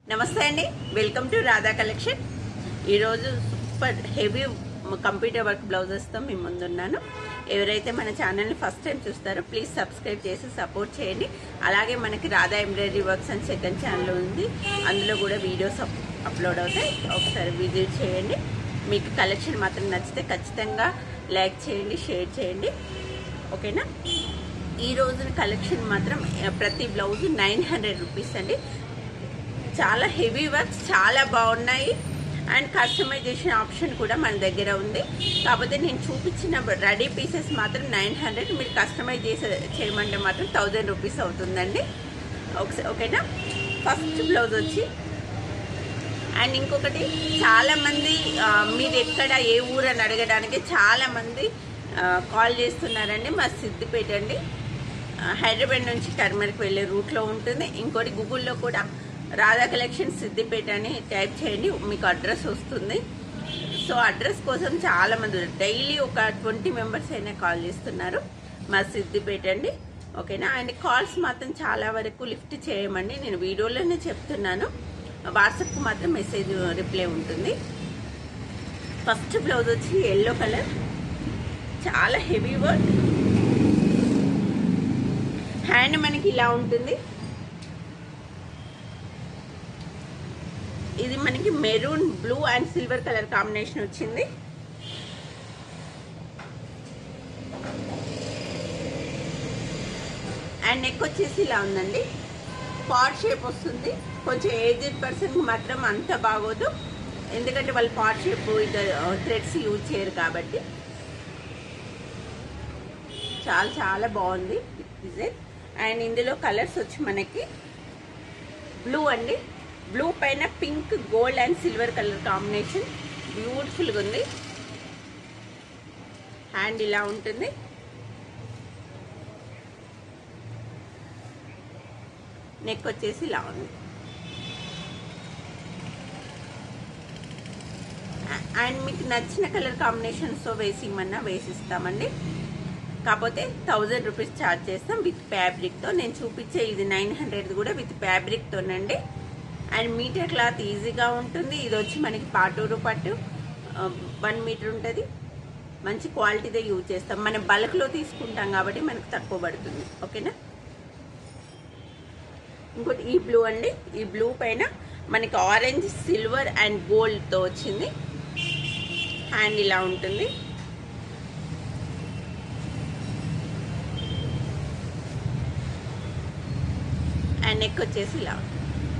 నమస్తే అండి welcome to Radha collection ఈరోజు సూపర్ హెవీ కంప్యూటర్ వర్క్ బ్లౌజెస్తో మీ ముందున్నాను ఎవరైతే మన ఛానల్ని ఫస్ట్ టైం చూస్తారో ప్లీజ్ సబ్స్క్రైబ్ చేసి సపోర్ట్ చేయండి అలాగే మనకి రాధా ఎంబ్రాయిడరీ వర్క్స్ అని సెకండ్ ఛానల్ ఉంది అందులో కూడా వీడియోస్ అప్- అప్లోడ్ అవుతాయి ఒకసారి విజిట్ చేయండి మీకు కలెక్షన్ మాత్రం నచ్చితే ఖచ్చితంగా లైక్ చేయండి షేర్ చేయండి ఓకేనా ఈ రోజున కలెక్షన్ మాత్రం ఆ, ప్రతి బ్లౌజ్ నైన్ హండ్రెడ్ రూపీస్ అండి చాలా హెవీ వర్క్స్ చాలా బాగున్నాయి అండ్ కస్టమైజేషన్ ఆప్షన్ కూడా మన దగ్గర ఉంది కాకపోతే నేను చూపించిన రెడీ పీసెస్ మాత్రం నైన్ హండ్రెడ్ మీరు కస్టమైజ్ చేసే చేయమంటే మాత్రం థౌజండ్ రూపీస్ అవుతుందండి ఒకసారి ఓకేనా ఫస్ట్ బ్లౌజ్ వచ్చి అండ్ ఇంకొకటి చాలా మంది ఆ, మీది ఎక్కడ ఏ ఊరు అని అడగడానికి చాలా మంది కాల్ చేస్తున్నారండి మా సిద్దిపేట అండి ఆ, హైదరాబాద్ నుంచి టర్మర్కి వెళ్ళే రూట్లో ఉంటుంది ఇంకోటి గూగుల్లో కూడా రాధా కలెక్షన్ సిద్దిపేట అని టైప్ చేయండి మీకు అడ్రస్ వస్తుంది సో అడ్రస్ కోసం చాలా మంది డైలీ ఒక ట్వంటీ మెంబర్స్ అయినా కాల్ చేస్తున్నారు మా సిద్దిపేట అండి ఓకేనా అండ్ కాల్స్ మాత్రం చాలా వరకు లిఫ్ట్ చేయమండి నేను వీడియోలోనే చెప్తున్నాను వాట్సాప్కి మాత్రం మెసేజ్ రిప్లై ఉంటుంది ఫస్ట్ బ్లౌజ్ వచ్చి ఎల్లో కలర్ చాలా హెవీ వర్క్ హ్యాండ్ మనకి ఇలా ఉంటుంది ఇది మనకి maroon blue and silver colour combination వచ్చింది అండ్ నెక్ వచ్చేసి ఇలా ఉందండి పాట్ షేప్ వస్తుంది కొంచెం ఏజ్డ్ పర్సన్కి మాత్రం అంత బాగోదు ఎందుకంటే వాళ్ళు పాట్ షేప్ థ్రెడ్స్ యూజ్ చేయరు కాబట్టి చాలా చాలా బాగుంది డిజైన్ అండ్ ఇందులో కలర్స్ వచ్చి మనకి బ్లూ అండి బ్లూ పైన pink gold and silver colour combination బ్యూటిఫుల్గా ఉంది హ్యాండ్ ఇలా ఉంటుంది నెక్ వచ్చేసి ఇలా ఉంది అండ్ మీకు నచ్చిన కలర్ కాంబినేషన్స్తో వేసి ఇమ్మన్నా వేసిస్తామండి కాకపోతే థౌజండ్ రూపీస్ ఛార్జ్ చేస్తాం విత్ ఫ్యాబ్రిక్తో నేను చూపించే ఇది నైన్ హండ్రెడ్ కూడా విత్ ఫ్యాబ్రిక్తోనండి అండ్ మీటర్ క్లాత్ ఈజీగా ఉంటుంది ఇది వచ్చి మనకి పాటూరు పట్టు వన్ మీటర్ ఉంటుంది మంచి క్వాలిటీదే యూజ్ చేస్తాం మనం బల్క్లో తీసుకుంటాం కాబట్టి మనకు తక్కువ పడుతుంది ఓకేనా ఇంకోటి ఈ బ్లూ అండి ఈ బ్లూ పైన మనకి ఆరెంజ్ సిల్వర్ అండ్ గోల్డ్తో వచ్చింది హ్యాండ్ ఇలా ఉంటుంది అండ్ నెక్ వచ్చేసి ఇలా ఉంటుంది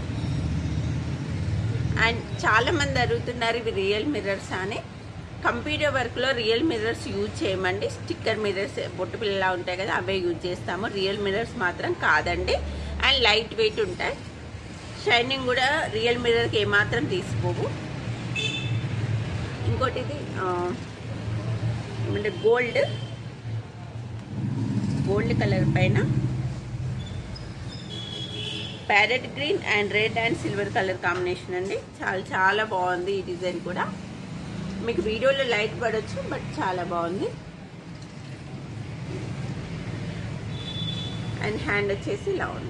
అండ్ చాలా మంది అడుగుతున్నారు ఇవి రియల్ మిర్రర్స్ అని కంప్యూటర్ వర్క్లో రియల్ మిర్రర్స్ యూజ్ చేయమండి స్టిక్కర్ మిర్రర్స్ బొట్టు పిల్లలా ఉంటాయి కదా అవే యూజ్ చేస్తాము రియల్ మిర్రర్స్ మాత్రం కాదండి అండ్ లైట్ వెయిట్ ఉంటాయి షైనింగ్ కూడా రియల్ మిర్రర్కి ఏమాత్రం తీసుకోవు ఇంకోటి ఇది ఆ, ఏమంటే గోల్డ్ గోల్డ్ కలర్ పైన parrot green and red and silver colour combination అండి చాలా చాలా బాగుంది ఈ డిజైన్ కూడా మీకు వీడియోలో లైట్ పడవచ్చు బట్ చాలా బాగుంది అండ్ హ్యాండ్ వచ్చేసి ఇలా ఉంది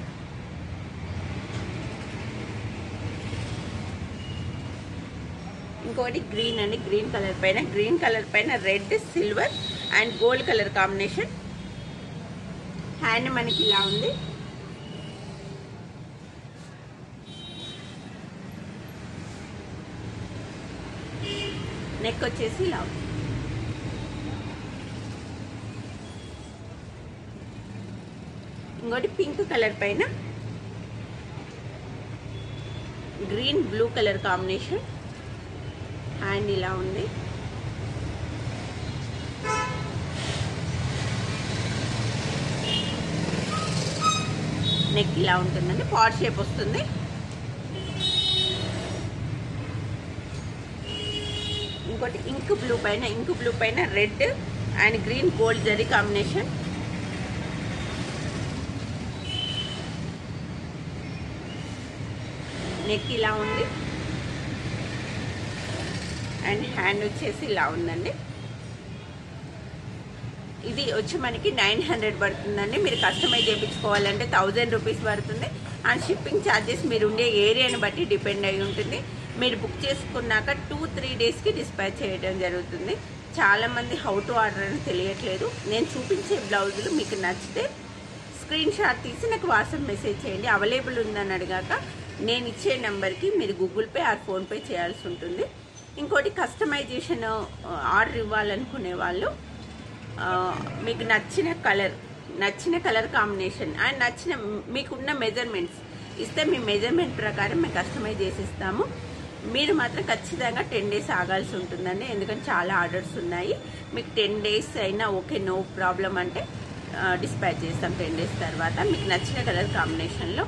ఇంకోటి గ్రీన్ అండి గ్రీన్ కలర్ పైన గ్రీన్ కలర్ పైన red silver and gold colour combination hand మనకి ఇలా ఉంది నెక్ వచ్చేసి ఇలా ఉంది ఇంకోటి పింక్ కలర్ పైన green blue colour combination hand ఇలా ఉంది నెక్ ఇలా ఉంటుందండి పాట్ షేప్ వస్తుంది ఇంకోటి ఇంక్ బ్లూ పైన ఇంక్ బ్లూ పైన red and green gold zari combination neck ఇలా ఉంది అండ్ హ్యాండ్ వచ్చేసి ఇలా ఉందండి ఇది వచ్చి మనకి నైన్ హండ్రెడ్ పడుతుందండి మీరు కస్టమైజ్ చేయించుకోవాలంటే థౌజండ్ రూపీస్ పడుతుంది అండ్ షిప్పింగ్ ఛార్జెస్ మీరు ఉండే ఏరియాని బట్టి డిపెండ్ అయి ఉంటుంది మీరు బుక్ చేసుకున్నాక టూ త్రీ డేస్కి డిస్పాచ్ చేయడం జరుగుతుంది చాలామంది హౌ టు ఆర్డర్ అని తెలియట్లేదు నేను చూపించే బ్లౌజులు మీకు నచ్చితే స్క్రీన్ షాట్ తీసి నాకు వాట్సాప్ మెసేజ్ చేయండి అవైలబుల్ ఉందని అడిగాక నేను ఇచ్చే నెంబర్కి మీరు గూగుల్ పే ఆర్ ఫోన్పే చేయాల్సి ఉంటుంది ఇంకోటి కస్టమైజేషన్ ఆర్డర్ ఇవ్వాలనుకునే వాళ్ళు ఆ, మీకు నచ్చిన కలర్ నచ్చిన కలర్ కాంబినేషన్ అండ్ నచ్చిన మీకున్న మెజర్మెంట్స్ ఇస్తే మీ మెజర్మెంట్ ప్రకారం మేము కస్టమైజ్ చేసి ఇస్తాము మీరు మాత్రం ఖచ్చితంగా టెన్ డేస్ ఆగాల్సి ఉంటుందండి ఎందుకంటే చాలా ఆర్డర్స్ ఉన్నాయి మీకు టెన్ డేస్ అయినా ఓకే నో ప్రాబ్లం అంటే డిస్పాచ్ చేస్తాం టెన్ డేస్ తర్వాత మీకు నచ్చిన కలర్ కాంబినేషన్లో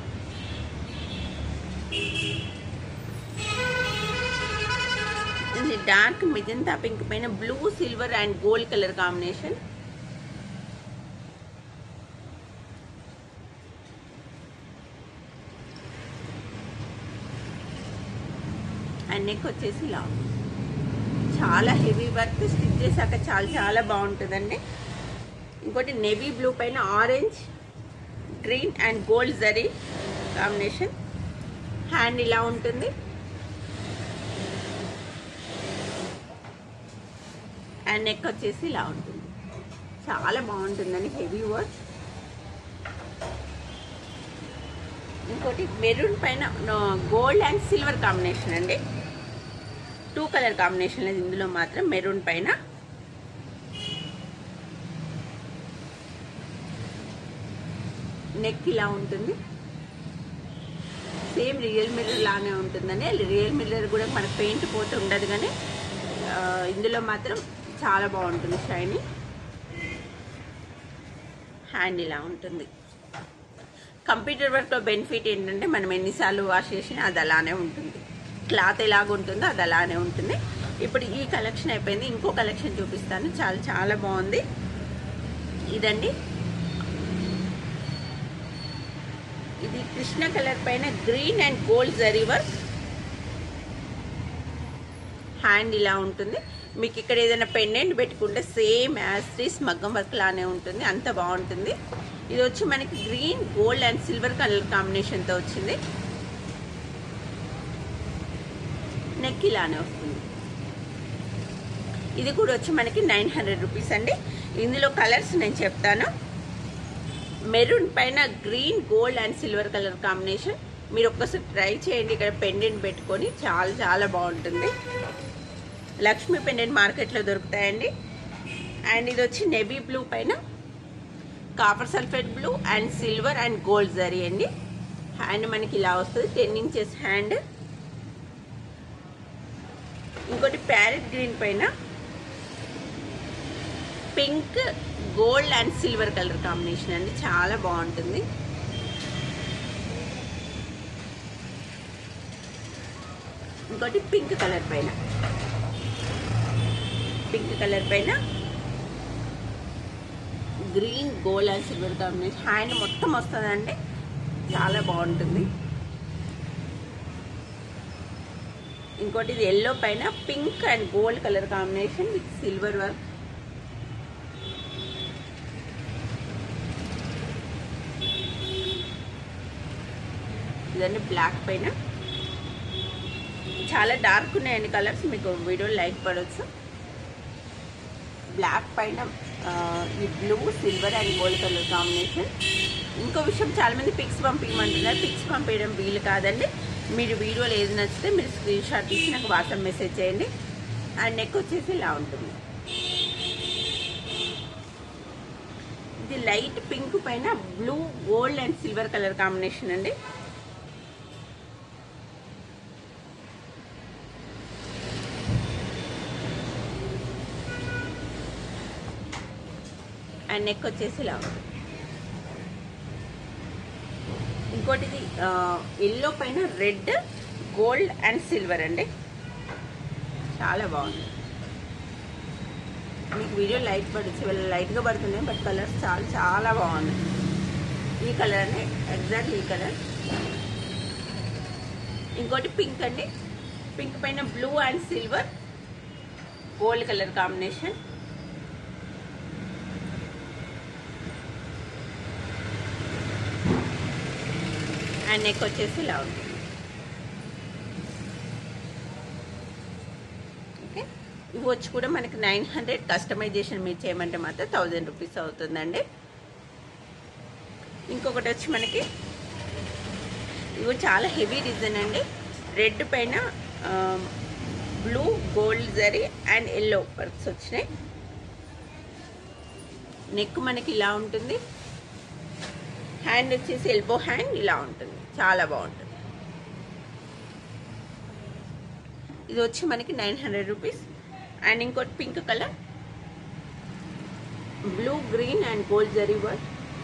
ఇది డార్క్ మిజంతా పింక్ పైన blue silver and gold colour combination and neck వచ్చేసి ఇలా ఉంది. చాలా హెవీ వర్క్ స్టిచ్ చేశాక చాలా చాలా బాగుంటుందండి ఇంకోటి నెవీ బ్లూ పైన orange green and gold zari combination hand ఇలా ఉంటుంది అండ్ నెక్ వచ్చేసి ఇలా ఉంటుంది చాలా బాగుంటుందండి హెవీ వర్క్ ఇంకోటి మెరూన్ పైన గోల్డ్ అండ్ సిల్వర్ కాంబినేషన్ అండి టూ కలర్ కాంబినేషన్ లేదు ఇందులో మాత్రం మెరూన్ పైన నెక్ ఇలా ఉంటుంది సేమ్ రియల్ మిర్రర్ లానే ఉంటుందని రియల్ మిర్రర్ కూడా మన పెయింట్ పోతే ఉండదు కానీ ఆ, ఇందులో మాత్రం చాలా బాగుంటుంది షైనీ హ్యాండ్ ఇలా ఉంటుంది కంప్యూటర్ వర్క్లో బెనిఫిట్ ఏంటంటే మనం ఎన్నిసార్లు వాష్ చేసినా అది అలానే ఉంటుంది క్లాత్ ఎలాగ ఉంటుందో అది అలానే ఉంటుంది ఇప్పుడు ఈ కలెక్షన్ అయిపోయింది ఇంకో కలెక్షన్ చూపిస్తాను చాలా చాలా బాగుంది ఇదండి ఇది కృష్ణ కలర్ పైన green and gold zari work hand ఇలా ఉంటుంది మీకు ఇక్కడ ఏదైనా పెండెంట్ పెట్టుకుంటే సేమ్ యాస్ట్రీస్ మగ్గం వర్క్ లానే ఉంటుంది అంత బాగుంటుంది ఇది వచ్చి మనకి green gold and silver colour కాంబినేషన్తో వచ్చింది నెక్ ఇలానే వస్తుంది ఇది కూడా వచ్చి మనకి నైన్ హండ్రెడ్ రూపీస్ అండి ఇందులో కలర్స్ నేను చెప్తాను మెరూన్ పైన green gold and silver colour combination మీరు ఒక్కసారి ట్రై చేయండి ఇక్కడ పెండెంట్ పెట్టుకొని చాలా చాలా బాగుంటుంది లక్ష్మీ పెండెంట్ మార్కెట్లో దొరుకుతాయండి అండ్ ఇది వచ్చి నెవీ బ్లూ పైన copper sulphate blue and silver and gold zari అండి హ్యాండ్ మనకి ఇలా వస్తుంది టెన్ ఇంచెస్ హ్యాండ్ ఇంకోటి ప్యారెట్ గ్రీన్ పైన pink gold and silver colour combination అండి చాలా బాగుంటుంది ఇంకోటి పింక్ కలర్ పైన పింక్ కలర్ పైన green gold and silver combination hand మొత్తం వస్తుందండి చాలా బాగుంటుంది ఇంకోటి ఇది ఎల్లో పైన pink and gold colour combination with silver work ఇదండి బ్లాక్ పైన చాలా డార్క్ ఉన్నాయండి కలర్స్ మీకు వీడియో లైక్ పడవచ్చు బ్లాక్ పైన ఆ, ఈ blue silver and gold colour combination ఇంకో విషయం చాలా మంది పిక్స్ పంపించమంటున్నారు పిక్స్ పంపించడం వీలు కాదండి మీరు వీడియోలో ఏది నచ్చితే మీరు స్క్రీన్ షాట్ తీసి నాకు వాట్సాప్ మెసేజ్ చేయండి అండ్ నెక్ వచ్చేసి ఇలా ఉంటుంది ఇది లైట్ పింక్ పైన blue gold and silver colour combination అండి అండ్ నెక్ వచ్చేసి ఇలా ఉంటుంది ఇంకోటిది ఎల్లో పైన రెడ్ గోల్డ్ అండ్ సిల్వర్ అండి చాలా బాగుంది మీకు వీడియో లైట్ పడుతుంది వీళ్ళ లైట్గా పడుతున్నాయి బట్ కలర్స్ చాలా చాలా బాగుంది ఈ కలర్ అండి ఎగ్జాక్ట్ ఈ కలర్ ఇంకోటి పింక్ అండి పింక్ పైన blue and silver gold colour combination and neck వచ్చేసి ఇలా ఉంటుంది ఓకే ఇవి వచ్చి కూడా మనకి నైన్ హండ్రెడ్ కస్టమైజేషన్ మీరు చేయమంటే మాత్రం థౌజండ్ రూపీస్ అవుతుందండి ఇంకొకటి వచ్చి మనకి ఇవి చాలా హెవీ డిజైన్ అండి రెడ్ పైన blue gold zari and yellow works వచ్చినాయి నెక్ మనకి ఇలా ఉంటుంది హ్యాండ్ వచ్చేసి ఎల్బో హ్యాండ్ ఇలా ఉంటుంది చాలా బాగుంటుంది ఇది వచ్చి మనకి నైన్ హండ్రెడ్ రూపీస్ అండ్ ఇంకోటి pink colour blue green and gold zari work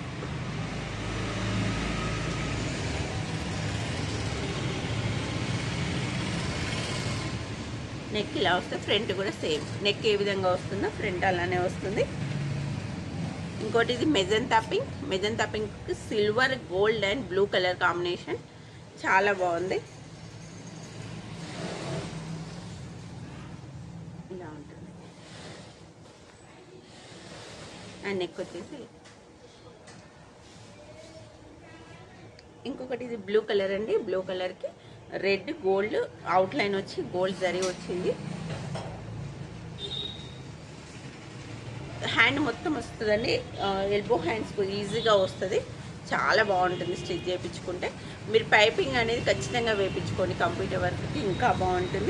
neck ఇలా వస్తే ఫ్రంట్ కూడా సేమ్ నెక్ ఏ విధంగా వస్తుందో ఫ్రంట్ అలానే వస్తుంది ఇంకోటి ఇది magenta pink magenta pink silver gold and blue colour combination చాలా బాగుంది ఇలా ఉంటుంది అండ్ నెక్ వచ్చేసి ఇంకొకటి ఇది బ్లూ కలర్ అండి బ్లూ కలర్కి రెడ్ గోల్డ్ అవుట్ లైన్ వచ్చి గోల్డ్ జరీ వచ్చింది హ్యాండ్ మొత్తం వస్తుందండి ఎల్బో హ్యాండ్స్ ఈజీగా వస్తుంది చాలా బాగుంటుంది స్టిచ్ చేయించుకుంటే మీరు పైపింగ్ అనేది ఖచ్చితంగా వేయించుకోండి కంప్యూటర్ వర్క్కి ఇంకా బాగుంటుంది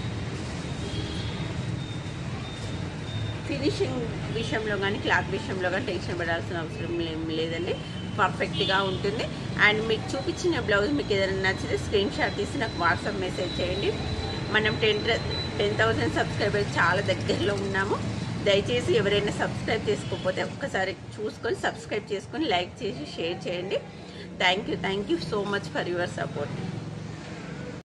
ఫినిషింగ్ విషయంలో కానీ క్లాత్ విషయంలో కానీ టెన్షన్ పడాల్సిన అవసరం ఏం లేదండి పర్ఫెక్ట్గా ఉంటుంది అండ్ మీకు చూపించిన బ్లౌజ్ మీకు ఏదైనా నచ్చితే స్క్రీన్ షాట్ తీసి నాకు వాట్సాప్ మెసేజ్ చేయండి మనం టెన్ టెన్ థౌసండ్ సబ్స్క్రైబర్స్ చాలా దగ్గరలో ఉన్నాము దయచేసి ఎవరైనా సబ్స్క్రైబ్ చేసుకోకపోతే ఒక్కసారి చూసుకొని సబ్స్క్రైబ్ చేసుకొని లైక్ చేసి షేర్ చేయండి thank you thank you so much for your support